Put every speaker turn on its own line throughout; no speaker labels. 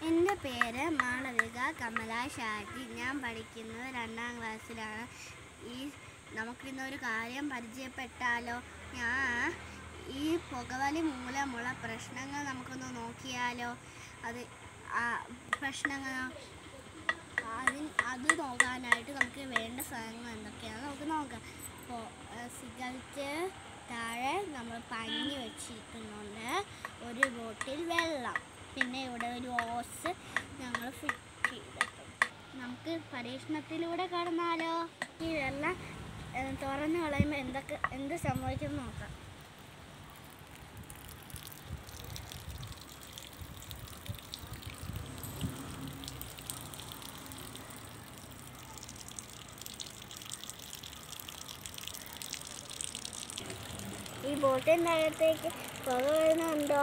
എൻ്റെ പേര് മാളവിക കമല ഷാജി ഞാൻ പഠിക്കുന്നത് രണ്ടാം ക്ലാസ്സിലാണ് ഈ നമുക്കിന്നൊരു കാര്യം പരിചയപ്പെട്ടാലോ ഞാൻ ഈ പുകവലി മൂലമുള്ള പ്രശ്നങ്ങൾ നമുക്കൊന്ന് നോക്കിയാലോ അത് ആ പ്രശ്നങ്ങൾ അതിന് അത് നോക്കാനായിട്ട് നമുക്ക് വേണ്ട സാധനങ്ങൾ എന്തൊക്കെയാണെന്ന് നമുക്ക് നോക്കാം ഇപ്പോൾ സിഗരറ്റ് താഴെ നമ്മൾ പഞ്ഞി വെച്ചിരിക്കുന്നുണ്ട് ഒരു ബോട്ടിൽ വെള്ളം പിന്നെ ഇവിടെ ഒരു ഓസ് ഞങ്ങൾ ഫിറ്റ് ചെയ്തിട്ടുണ്ട് നമുക്ക് പരീക്ഷണത്തിലൂടെ കടന്നാലോ ഈ വെള്ളം ഏഹ്, തുറന്ന് കളയുമ്പോൾ എന്തൊക്കെ എന്ത് സംഭവിക്കും നോക്കാം ഈ ബോട്ടിൻ്റെ അകത്തേക്ക് പുക വരുന്നുണ്ടോ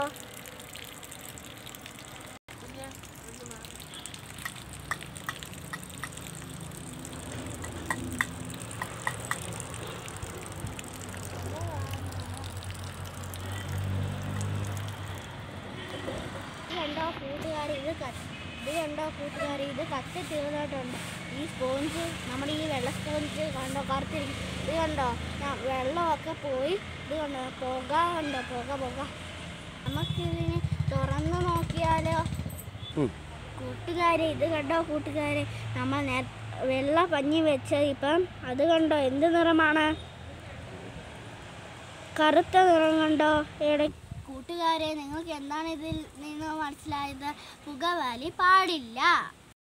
ഇത് കണ്ടോ കൂട്ടുകാരി ഇത് കത്ത് ഇത് കണ്ടോ കൂട്ടുകാരി ഇത് കത്തി തീർന്നിട്ടുണ്ട് ഈ സ്പോഞ്ച് നമ്മുടെ ഈ വെള്ള സ്പോഞ്ച് കണ്ടോ കറുത്തിരിക്കും ഇത് കണ്ടോ ഞാൻ വെള്ളമൊക്കെ പോയി ഇത് കണ്ടോ പുക കണ്ടോ പുക പുക നമുക്കിതിന് തുറന്ന് നോക്കിയാലോ
ഉം.
കൂട്ടുകാരെ ഇത് കണ്ടോ കൂട്ടുകാരെ നമ്മൾ നേ വെള്ള പഞ്ഞി വെച്ച ഇപ്പം അത് കണ്ടോ എന്ത് നിറമാണ് കറുത്ത നിറം കണ്ടോ എവിടെ കൂട്ടുകാരെ നിങ്ങൾക്ക് എന്താണ് ഇതിൽ നിന്ന് മനസ്സിലായത് പുകവലി പാടില്ല